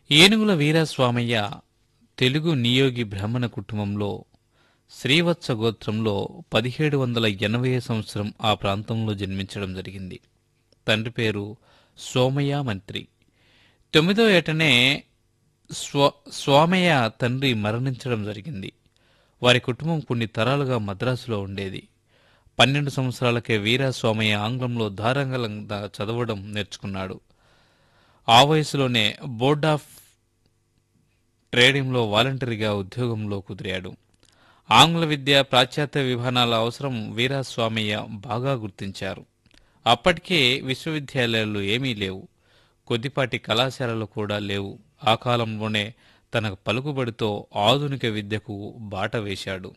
ఏనుగుల వీరస్వామయ్య తెలుగు నియోగి బ్రాహ్మణ కుటుంబంలో శ్రీవత్స గోత్రంలో పదిహేడు వందల ఎనభై సంవత్సరం ఆ ప్రాంతంలో జన్మించడం జరిగింది తండ్రి పేరు సోమయ్య మంత్రి తొమ్మిదో ఏటనే స్వ స్వామయ్య తండ్రి మరణించడం జరిగింది వారి కుటుంబం కొన్ని తరాలుగా మద్రాసులో ఉండేది పన్నెండు సంవత్సరాలకే వీరస్వామయ్య ఆంగ్లంలో ధారాంగలంగా చదవడం నేర్చుకున్నాడు ఆ వయసులోనే బోర్డ్ ఆఫ్ ట్రేడింగ్లో వాలంటరీగా ఉద్యోగంలో కుదిరాడు ఆంగ్ల విద్య పాశ్చాత్య విధానాల అవసరం వీరాస్వామయ్య బాగా గుర్తించారు అప్పటికే విశ్వవిద్యాలయాలు ఏమీ లేవు కొద్దిపాటి కళాశాలలు కూడా లేవు ఆ కాలంలోనే తన పలుకుబడితో ఆధునిక విద్యకు బాట వేశాడు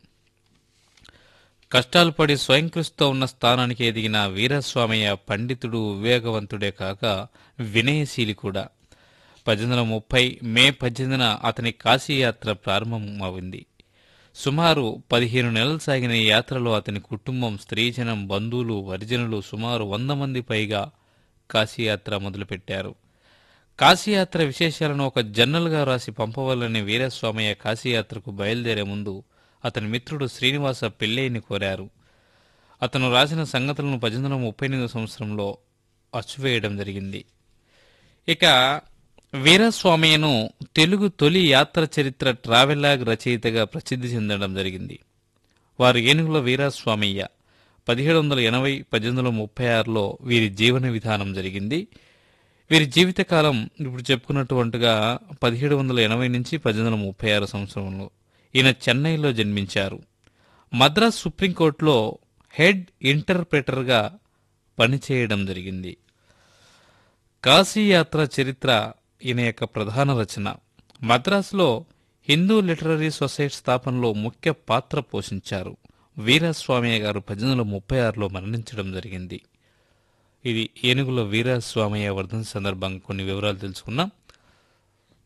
కష్టాలు పడి స్వయంకృషితో ఉన్న స్థానానికి ఎదిగిన వీరస్వామయ్య పండితుడు వివేకవంతుడే కాక వినయశీలి కూడా పద్దెనిమిది వందల ముప్పై మే పద్దెనిమిదిన అతని కాశీయాత్ర ప్రారంభమవుంది సుమారు పదిహేను నెలలు సాగిన ఈ యాత్రలో అతని కుటుంబం స్త్రీజనం బంధువులు వరిజనులు సుమారు వంద మంది పైగా కాశీయాత్ర మొదలుపెట్టారు కాశీయాత్ర విశేషాలను ఒక జర్నల్గా రాసి పంపవాలని వీరస్వామయ్య కాశీయాత్రకు బయలుదేరే ముందు అతని మిత్రుడు శ్రీనివాస పిల్లయ్యని కోరారు అతను రాసిన సంగతులను పద్దెనిమిది వందల ముప్పై ఎనిమిది సంవత్సరంలో అచ్చువేయడం జరిగింది ఇక వీరస్వామయ్యను తెలుగు తొలి యాత్ర చరిత్ర ట్రావెలాగ్ రచయితగా ప్రసిద్ధి చెందడం జరిగింది వారు ఏనుగుల వీరస్వామయ్య పదిహేడు వందల ఎనభై పద్దెనిమిది వందల ముప్పై ఆరులో వీరి జీవన విధానం జరిగింది వీరి జీవితకాలం ఇప్పుడు చెప్పుకున్నటువంటిగా పదిహేడు వందల ఎనభై నుంచి పద్దెనిమిది వందల ముప్పై ఆరు సంవత్సరంలో ఈయన చెన్నైలో జన్మించారు మద్రాస్ సుప్రీంకోర్టులో హెడ్ ఇంటర్ప్రెటర్గా పనిచేయడం జరిగింది కాశీయాత్ర చరిత్ర ఈయన యొక్క ప్రధాన రచన మద్రాసులో హిందూ లిటరరీ సొసైటీ స్థాపనలో ముఖ్య పాత్ర పోషించారు వీరస్వామయ్య గారు పద్దెనిమిది వందల ముప్పై ఆరులో మరణించడం జరిగింది ఇది ఏనుగుల వీరస్వామయ్య వర్ధన్ సందర్భంగా కొన్ని వివరాలు తెలుసుకున్నాం